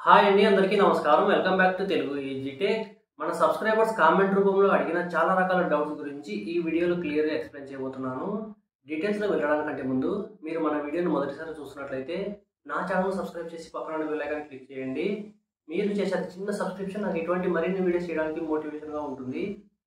hi అండి అందరికీ నమస్కారం welcome back to Telugu EasyTech మన సబ్స్క్రైబర్స్ కామెంట్ రూపంలో అడిగిన చాలా రకాల డౌట్స్ గురించి ఈ వీడియోలో క్లియర్గా ఎక్స్ప్లెయిన్ చేయబోతున్నాను డీటెయిల్స్లో వెళ్ళడానికంటే ముందు మీరు మన వీడియోని మొదటిసారి చూస్తున్నట్లయితే నా ఛానల్ సబ్స్క్రైబ్ చేసి పక్కన బెల్ ఐకాన్ క్లిక్ చేయండి మీరు చేసే అతి చిన్న సబ్స్క్రిప్షన్ నాకు ఇటువంటి మరిన్ని వీడియోస్ చేయడానికి మోటివేషన్గా ఉంటుంది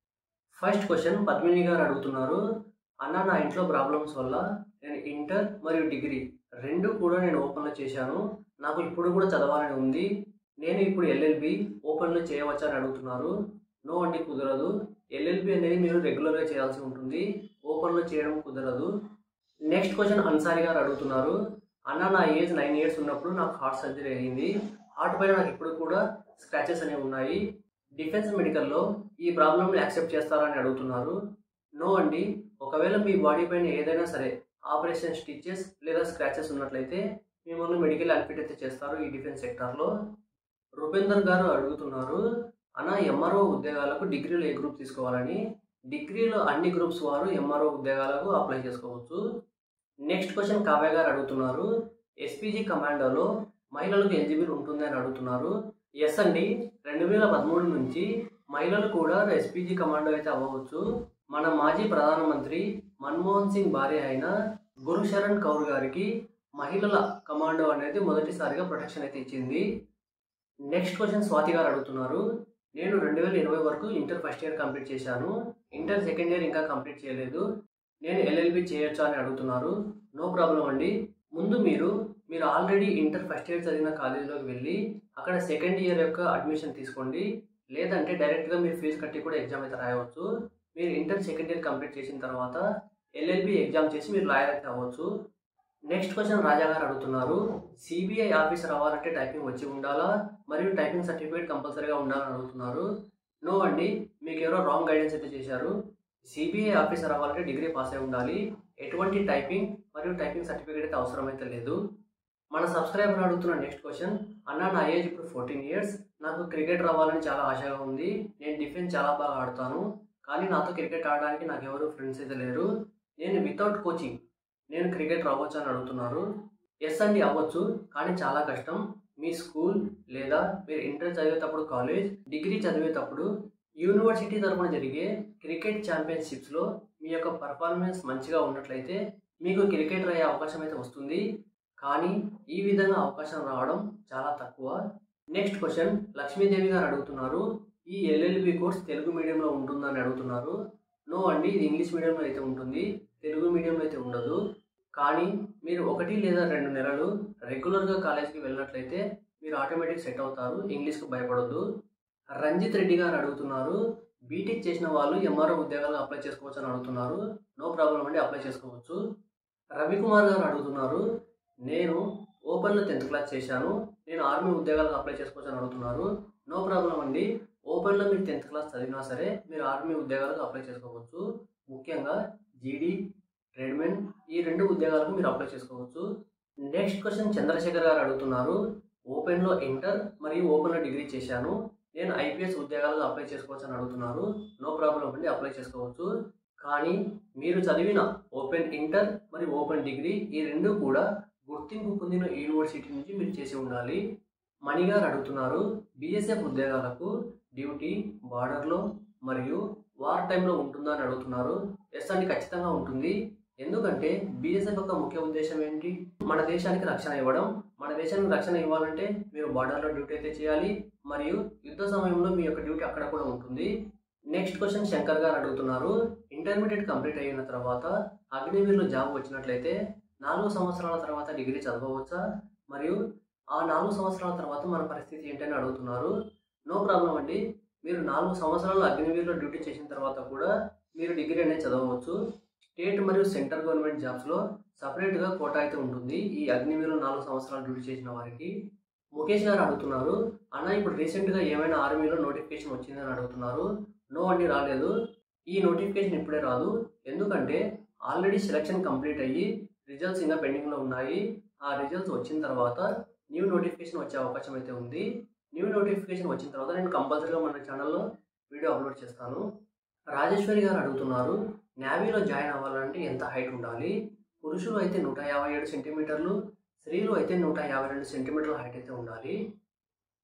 ఫస్ట్ క్వశ్చన్ పద్మిని గారు అడుగుతున్నారు అన్న నా ఇంట్లో ప్రాబ్లమ్స్ వల్ల నేను ఇంటర్ మరియు డిగ్రీ రెండు కూడా నేను ఓపెన్లో చేశాను నాకు ఇప్పుడు కూడా చదవాలని ఉంది నేను ఇప్పుడు ఎల్ఎల్బి ఓపెన్లో చేయవచ్చా అని అడుగుతున్నారు నో అండి కుదరదు ఎల్ఎల్బి అనేది మీరు రెగ్యులర్గా చేయాల్సి ఉంటుంది ఓపెన్లో చేయడం కుదరదు నెక్స్ట్ క్వశ్చన్ అన్సారి గారు అడుగుతున్నారు అన్న నా ఏజ్ నైన్ ఇయర్స్ ఉన్నప్పుడు నాకు హార్ట్ సర్జరీ అయ్యింది హార్ట్ పైన నాకు ఇప్పుడు కూడా స్క్రాచెస్ అనేవి ఉన్నాయి డిఫెన్స్ మెడికల్లో ఈ ప్రాబ్లమ్ని యాక్సెప్ట్ చేస్తారని అడుగుతున్నారు నో అండి ఒకవేళ మీ బాడీ పైన ఏదైనా సరే ఆపరేషన్ స్టిచెస్ లేదా స్క్రాచెస్ ఉన్నట్లయితే మిమ్మల్ని మెడికల్ అన్ఫిట్ అయితే చేస్తారు ఈ డిఫెన్స్ సెక్టార్లో రూపేందర్ గారు అడుగుతున్నారు అన్న ఎంఆర్ఓ ఉద్యోగాలకు డిగ్రీలో ఏ గ్రూప్ తీసుకోవాలని డిగ్రీలో అన్ని గ్రూప్స్ వారు ఎంఆర్ఓ ఉద్యోగాలకు అప్లై చేసుకోవచ్చు నెక్స్ట్ క్వశ్చన్ కావ్య గారు అడుగుతున్నారు ఎస్పీజీ కమాండోలో మహిళలకు ఎలిజిబుల్ ఉంటుంది అని అడుగుతున్నారు ఎస్ అండి రెండు వేల పదమూడు నుంచి మహిళలు కూడా ఎస్పీజీ కమాండో అయితే అవ్వవచ్చు మన మాజీ ప్రధానమంత్రి మన్మోహన్ సింగ్ భార్య అయిన గురుశరణ్ కౌర్ గారికి మహిళల కమాండో అనేది మొదటిసారిగా ప్రొటెక్షన్ అయితే ఇచ్చింది నెక్స్ట్ క్వశ్చన్ స్వాతి గారు అడుగుతున్నారు నేను రెండు వేల ఇరవై వరకు ఇంటర్ ఫస్ట్ ఇయర్ కంప్లీట్ చేశాను ఇంటర్ సెకండ్ ఇయర్ ఇంకా కంప్లీట్ చేయలేదు నేను ఎల్ఎల్బి చేయొచ్చా అని అడుగుతున్నారు నో ప్రాబ్లం అండి ముందు మీరు మీరు ఆల్రెడీ ఇంటర్ ఫస్ట్ ఇయర్ చదివిన కాలేజీలోకి వెళ్ళి అక్కడ సెకండ్ ఇయర్ యొక్క అడ్మిషన్ తీసుకోండి లేదంటే డైరెక్ట్గా మీరు ఫీజు కట్టి కూడా ఎగ్జామ్ అయితే రాయవచ్చు మీరు ఇంటర్ సెకండ్ ఇయర్ కంప్లీట్ చేసిన తర్వాత ఎల్ఎల్బి ఎగ్జామ్ చేసి మీరు లాయర్ అయితే అవ్వచ్చు నెక్స్ట్ క్వశ్చన్ రాజా గారు అడుగుతున్నారు సిబిఐ ఆఫీసర్ అవ్వాలంటే టైపింగ్ వచ్చి ఉండాలా మరియు టైపింగ్ సర్టిఫికేట్ కంపల్సరీగా ఉండాలని అడుగుతున్నారు నో అండి మీకు ఎవరో రాంగ్ గైడెన్స్ అయితే చేశారు సిబిఐ ఆఫీసర్ అవ్వాలంటే డిగ్రీ పాస్ అయి ఉండాలి ఎటువంటి టైపింగ్ మరియు టైపింగ్ సర్టిఫికేట్ అయితే అవసరం అయితే లేదు మన సబ్స్క్రైబర్ అడుగుతున్న నెక్స్ట్ క్వశ్చన్ అన్న నా ఏజ్ ఇప్పుడు ఫోర్టీన్ ఇయర్స్ నాకు క్రికెట్ రావాలని చాలా ఆశగా ఉంది నేను డిఫెన్స్ చాలా బాగా ఆడతాను కానీ నాతో క్రికెట్ ఆడడానికి నాకు ఎవరు ఫ్రెండ్స్ అయితే లేరు నేను వితౌట్ కోచింగ్ నేను క్రికెట్ రావచ్చు అని అడుగుతున్నారు ఎస్ అండి అవ్వచ్చు కానీ చాలా కష్టం మీ స్కూల్ లేదా మీరు ఇంటర్ చదివేటప్పుడు కాలేజ్ డిగ్రీ చదివేటప్పుడు యూనివర్సిటీ తరఫున జరిగే క్రికెట్ ఛాంపియన్షిప్స్లో మీ యొక్క పర్ఫార్మెన్స్ మంచిగా ఉన్నట్లయితే మీకు క్రికెటర్ అయ్యే అవకాశం అయితే వస్తుంది కానీ ఈ విధంగా అవకాశం రావడం చాలా తక్కువ నెక్స్ట్ క్వశ్చన్ లక్ష్మీదేవి గారు అడుగుతున్నారు ఈ ఎల్ఎల్బి కోర్స్ తెలుగు మీడియంలో ఉంటుందని అడుగుతున్నారు నో అండి ఇది ఇంగ్లీష్ మీడియంలో అయితే ఉంటుంది తెలుగు మీడియంలో అయితే ఉండదు కానీ మీరు ఒకటి లేదా రెండు నెలలు రెగ్యులర్గా కాలేజ్కి వెళ్ళినట్లయితే మీరు ఆటోమేటిక్ సెట్ అవుతారు ఇంగ్లీష్కి భయపడొద్దు రంజిత్ రెడ్డి గారు అడుగుతున్నారు బీటెక్ చేసిన వాళ్ళు ఎంఆర్ఓ ఉద్యోగాలు అప్లై చేసుకోవచ్చు అని అడుగుతున్నారు నో ప్రాబ్లం అండి అప్లై చేసుకోవచ్చు రవికుమార్ గారు అడుగుతున్నారు నేను ఓపెన్లో టెన్త్ క్లాస్ చేశాను నేను ఆర్మీ ఉద్యోగాలకు అప్లై చేసుకోవచ్చు అని అడుగుతున్నారు నో ప్రాబ్లం అండి ఓపెన్లో మీరు టెన్త్ క్లాస్ చదివినా సరే మీరు ఆర్మీ ఉద్యోగాలకు అప్లై చేసుకోవచ్చు ముఖ్యంగా జీడీ ట్రేడ్మెన్ ఈ రెండు ఉద్యోగాలకు మీరు అప్లై చేసుకోవచ్చు నెక్స్ట్ క్వశ్చన్ చంద్రశేఖర్ గారు అడుగుతున్నారు ఓపెన్లో ఇంటర్ మరియు ఓపెన్లో డిగ్రీ చేశాను నేను ఐపీఎస్ ఉద్యోగాలకు అప్లై చేసుకోవచ్చు అని అడుగుతున్నారు నో ప్రాబ్లం అండి అప్లై చేసుకోవచ్చు కానీ మీరు చదివిన ఓపెన్ ఇంటర్ మరియు ఓపెన్ డిగ్రీ ఈ రెండు కూడా గుర్తింపు పొందిన యూనివర్సిటీ నుంచి మీరు చేసి ఉండాలి మణి గారు అడుగుతున్నారు బీఎస్ఎఫ్ ఉద్యోగాలకు డ్యూటీ బార్డర్లో మరియు వార్ టైంలో ఉంటుందా అని అడుగుతున్నారు ఎస్ అండి ఖచ్చితంగా ఉంటుంది ఎందుకంటే బీఎస్ఎఫ్ యొక్క ముఖ్య ఉద్దేశం ఏంటి మన దేశానికి రక్షణ ఇవ్వడం మన దేశానికి రక్షణ ఇవ్వాలంటే మీరు బార్డర్లో డ్యూటీ అయితే చేయాలి మరియు యుద్ధ సమయంలో మీ యొక్క డ్యూటీ అక్కడ కూడా ఉంటుంది నెక్స్ట్ క్వశ్చన్ శంకర్ గారు అడుగుతున్నారు ఇంటర్మీడియట్ కంప్లీట్ అయిన తర్వాత అగ్నివీర్లో జాబ్ వచ్చినట్లయితే నాలుగు సంవత్సరాల తర్వాత డిగ్రీ చదవవచ్చా మరియు ఆ నాలుగు సంవత్సరాల తర్వాత మన పరిస్థితి ఏంటని అడుగుతున్నారు నో ప్రాబ్లం అండి మీరు నాలుగు సంవత్సరాలు అగ్నివీర్లో డ్యూటీ చేసిన తర్వాత కూడా మీరు డిగ్రీ అనేది చదవవచ్చు స్టేట్ మరియు సెంట్రల్ గవర్నమెంట్ జాబ్స్లో సపరేట్గా కోటా అయితే ఉంటుంది ఈ అగ్నివీర్లో నాలుగు సంవత్సరాలు డ్యూటీ చేసిన వారికి ముఖేష్ గారు అడుగుతున్నారు అన్న ఇప్పుడు రీసెంట్గా ఏమైనా ఆర్మీలో నోటిఫికేషన్ వచ్చిందని అడుగుతున్నారు నో అండి రాలేదు ఈ నోటిఫికేషన్ ఇప్పుడే రాదు ఎందుకంటే ఆల్రెడీ సెలక్షన్ కంప్లీట్ అయ్యి రిజల్ట్స్ ఇంకా పెండింగ్లో ఉన్నాయి ఆ రిజల్ట్స్ వచ్చిన తర్వాత న్యూ నోటిఫికేషన్ వచ్చే అవకాశం అయితే ఉంది న్యూ నోటిఫికేషన్ వచ్చిన తర్వాత నేను కంపల్సరీగా మన ఛానల్లో వీడియో అప్లోడ్ చేస్తాను రాజేశ్వరి గారు అడుగుతున్నారు నేవీలో జాయిన్ అవ్వాలంటే ఎంత హైట్ ఉండాలి పురుషులు అయితే నూట యాభై ఏడు సెంటీమీటర్లు స్త్రీలు అయితే నూట యాభై రెండు సెంటీమీటర్ల హైట్ అయితే ఉండాలి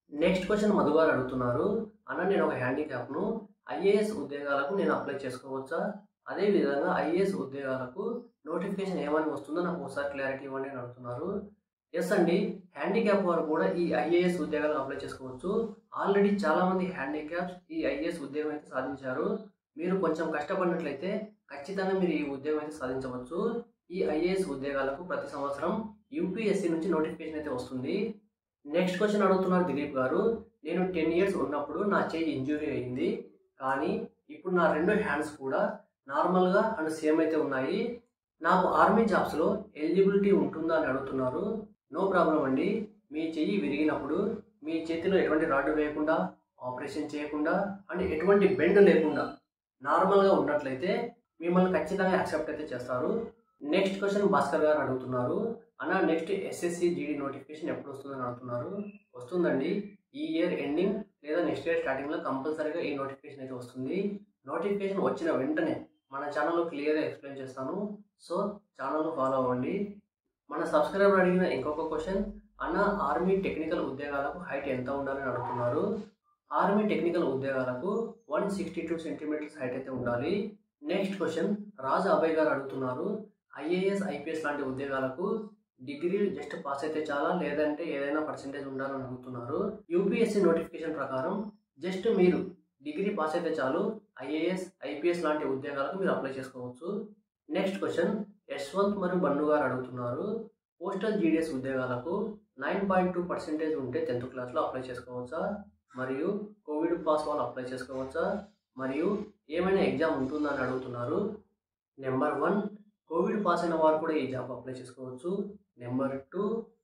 నెక్స్ట్ క్వశ్చన్ మధు గారు అడుగుతున్నారు అన్న నేను ఒక హ్యాండిక్యాప్ను ఐఏఎస్ ఉద్యోగాలకు నేను అప్లై చేసుకోవచ్చా అదేవిధంగా ఐఏఎస్ ఉద్యోగాలకు నోటిఫికేషన్ ఏమని వస్తుందో నాకు ఒకసారి క్లారిటీ ఇవ్వండి అని అడుగుతున్నారు ఎస్ అండి హ్యాండిక్యాప్ వారు కూడా ఈ ఐఏఎస్ ఉద్యోగాలకు అప్లై చేసుకోవచ్చు ఆల్రెడీ చాలామంది హ్యాండిక్యాప్స్ ఈ ఐఏఎస్ ఉద్యోగం అయితే సాధించారు మీరు కొంచెం కష్టపడినట్లయితే ఖచ్చితంగా మీరు ఈ ఉద్యోగం అయితే సాధించవచ్చు ఈ ఐఏఎస్ ఉద్యోగాలకు ప్రతి సంవత్సరం యూపీఎస్సీ నుంచి నోటిఫికేషన్ అయితే వస్తుంది నెక్స్ట్ క్వశ్చన్ అడుగుతున్నారు దిలీప్ గారు నేను టెన్ ఇయర్స్ ఉన్నప్పుడు నా చేయి ఇంజురీ అయింది కానీ ఇప్పుడు నా రెండు హ్యాండ్స్ కూడా నార్మల్గా అండ్ సేమ్ అయితే ఉన్నాయి నాకు ఆర్మీ జాబ్స్లో ఎలిజిబిలిటీ ఉంటుందా అని అడుగుతున్నారు నో ప్రాబ్లం అండి మీ చెయ్యి విరిగినప్పుడు మీ చేతిలో ఎటువంటి రాడ్డు వేయకుండా ఆపరేషన్ చేయకుండా అండ్ ఎటువంటి బెండ్ లేకుండా నార్మల్గా ఉన్నట్లయితే మిమ్మల్ని ఖచ్చితంగా యాక్సెప్ట్ అయితే చేస్తారు నెక్స్ట్ క్వశ్చన్ భాస్కర్ గారు అడుగుతున్నారు అన్న నెక్స్ట్ ఎస్ఎస్సి జీడీ నోటిఫికేషన్ ఎప్పుడు వస్తుందని అడుగుతున్నారు వస్తుందండి ఈ ఇయర్ ఎండింగ్ లేదా నెక్స్ట్ ఇయర్ స్టార్టింగ్లో కంపల్సరీగా ఈ నోటిఫికేషన్ అయితే వస్తుంది నోటిఫికేషన్ వచ్చిన వెంటనే మన ఛానల్లో క్లియర్గా ఎక్స్ప్లెయిన్ చేస్తాను సో ఛానల్ను ఫాలో అవ్వండి మన సబ్స్క్రైబర్ అడిగిన ఇంకొక క్వశ్చన్ అన్న ఆర్మీ టెక్నికల్ ఉద్యోగాలకు హైట్ ఎంత ఉండాలని అడుగుతున్నారు ఆర్మీ టెక్నికల్ ఉద్యోగాలకు one sixty two centimetres height అయితే ఉండాలి నెక్స్ట్ క్వశ్చన్ రాజా అభయ్ గారు అడుగుతున్నారు ఐఏఎస్ ఐపీఎస్ లాంటి ఉద్యోగాలకు డిగ్రీ జస్ట్ పాస్ అయితే చాలా లేదంటే ఏదైనా పర్సెంటేజ్ ఉండాలని అడుగుతున్నారు యూపీఎస్సీ నోటిఫికేషన్ ప్రకారం జస్ట్ మీరు డిగ్రీ పాస్ అయితే చాలు ఐఏఎస్ ఐపీఎస్ లాంటి ఉద్యోగాలకు మీరు అప్లై చేసుకోవచ్చు నెక్స్ట్ క్వశ్చన్ యశ్వంత్ మరియు బన్ను గారు అడుగుతున్నారు పోస్టల్ జీడిఎస్ ఉద్యోగాలకు నైన్ పాయింట్ టూ పర్సెంటేజ్ ఉంటే టెన్త్ క్లాస్లో అప్లై చేసుకోవచ్చా మరియు కోవిడ్ పాస్ వాళ్ళు అప్లై చేసుకోవచ్చా మరియు ఏమైనా ఎగ్జామ్ ఉంటుందా అని అడుగుతున్నారు నెంబర్ వన్ కోవిడ్ పాస్ అయిన వారు కూడా ఈ జాబ్ అప్లై చేసుకోవచ్చు నెంబర్ టూ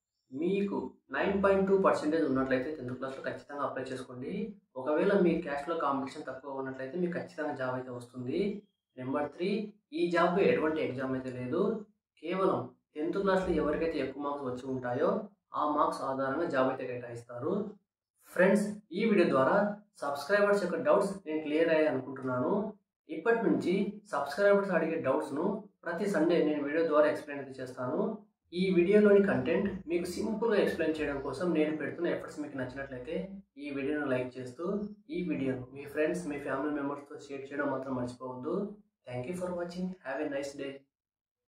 మీకు నైన్ పాయింట్ టూ పర్సెంటేజ్ ఉన్నట్లయితే టెన్త్ క్లాస్లో ఖచ్చితంగా అప్లై చేసుకోండి ఒకవేళ మీ క్యాస్ట్లో కాంపిటీషన్ తక్కువ ఉన్నట్లయితే మీకు ఖచ్చితంగా జాబ్ అయితే వస్తుంది నెంబర్ త్రీ ఈ జాబ్కి ఎటువంటి ఎగ్జామ్ అయితే లేదు కేవలం టెన్త్ క్లాస్లో ఎవరికైతే ఎక్కువ మార్క్స్ వచ్చి ఉంటాయో ఆ మార్క్స్ ఆధారంగా జాబ్ అయితే కేటాయిస్తారు ఫ్రెండ్స్ ఈ వీడియో ద్వారా సబ్స్క్రైబర్స్ యొక్క డౌట్స్ నేను క్లియర్ అయ్యాయి అనుకుంటున్నాను ఇప్పటి నుంచి సబ్స్క్రైబర్స్ అడిగే డౌట్స్ను ప్రతి సండే నేను వీడియో ద్వారా ఎక్స్ప్లెయిన్ అయితే చేస్తాను ఈ వీడియోలోని కంటెంట్ మీకు సింపుల్గా ఎక్స్ప్లెయిన్ చేయడం కోసం నేను పెడుతున్న ఎఫర్ట్స్ మీకు నచ్చినట్లయితే ఈ వీడియోను లైక్ చేస్తూ ఈ వీడియోను మీ ఫ్రెండ్స్ మీ ఫ్యామిలీ మెంబర్స్తో షేర్ చేయడం మాత్రం మర్చిపోవద్దు thank you for watching have a nice day